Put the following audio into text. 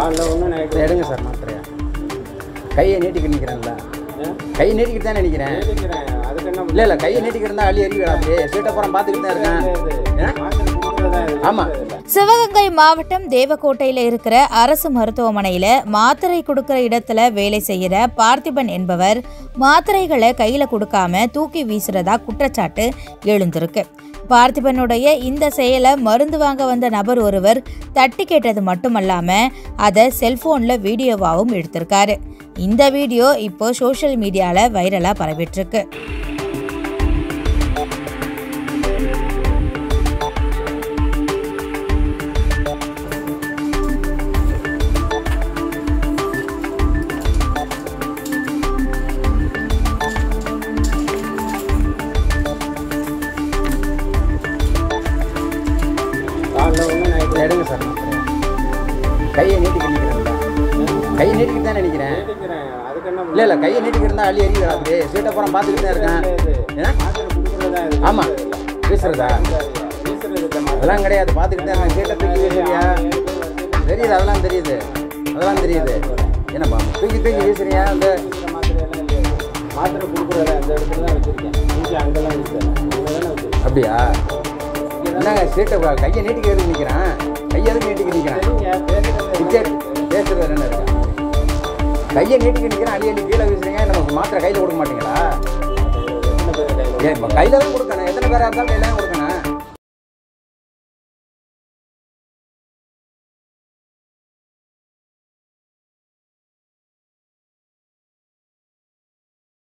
காலைல ஒன்று நைட்டு எடுங்க சார் மாத்திரையா கையை நீட்டிக்க நிற்கிறேன்ல கையை நீட்டிக்கிட்டு தான் நினைக்கிறேன் கேட்குறேன் அதுக்கு என்ன இல்லை இல்லை கையை நீட்டிக்கிட்டு தான் அள்ளி எறிவிடா அப்படியே சீட்டை போகிறேன் பார்த்துக்கிட்டு தான் இருக்கேன் ஏன்? மாத்திரை கொடுக்குறதா இது ஆமாம் சிவகங்கை மாவட்டம் தேவக்கோட்டையில் இருக்கிற அரசு மருத்துவமனையில் மாத்திரை கொடுக்கிற இடத்துல வேலை செய்கிற பார்த்திபன் என்பவர் மாத்திரைகளை கையில் கொடுக்காம தூக்கி வீசுறதா குற்றச்சாட்டு எழுந்திருக்கு பார்த்திபனுடைய இந்த செயலை மருந்து வாங்க வந்த நபர் ஒருவர் தட்டி கேட்டது மட்டுமல்லாம அதை செல்போனில் வீடியோவாகவும் எடுத்திருக்காரு இந்த வீடியோ இப்போ சோஷியல் மீடியாவில் வைரலாக பரவிட்டுருக்கு காலைல ஒன்று நைட்டு எடுங்க சார் மாத்திரையா கையை நீட்டிக்க நிற்கிறேன்ல கையை நீட்டிக்கிட்டு தான் நினைக்கிறேன் கேட்குறேன் அதுக்கு என்ன இல்லை இல்லை கையை நீட்டிக்கிட்டு தான் அள்ளி எறிவிடா அப்படியே சீட்டை போகிறேன் பார்த்துக்கிட்டு தான் இருக்கேன் ஏன்? மாத்திரை கொடுக்குறதா இது ஆமாம் வீசுறதா வீசுறது இல்லை அதெல்லாம் கிடையாது பார்த்துக்கிட்டு தான் இருக்கேன் சீட்டை தூக்கி வீசுறியா தெரியுது அதெல்லாம் தெரியுது அதெல்லாம் தெரியுது என்னப்பா தூக்கி தூக்கி வீசுறியா அந்த மாத்திரையெல்லாம் இல்லை மாத்திரை கொடுக்குறதா அந்த இடத்துல தான் வச்சுருக்கேன் இங்கே அங்கெல்லாம் வச்சுருக்கேன் அங்கே தானே வச்சுருக்கேன் அப்படியா என்னங்க சீட்டை பா- கையை நீட்டிக்க எதுக்கு நிற்கிறேன் கையை எதுக்கு நீட்டிக்க நிற்கிறேன் டிக்கெட் பேசுறது என்ன இருக்கா கையை நீட்டிக்க நிற்கிறேன் அள்ளி அள்ளி கீழே வீசுறீங்க நமக்கு மாத்திரை கையில் கொடுக்க மாட்டீங்களா ஏன் இப்போ கையில் தான் கொடுக்கணும் எத்தனை பேராக இருந்தாலும் கையில் தான் கொடுக்கணும்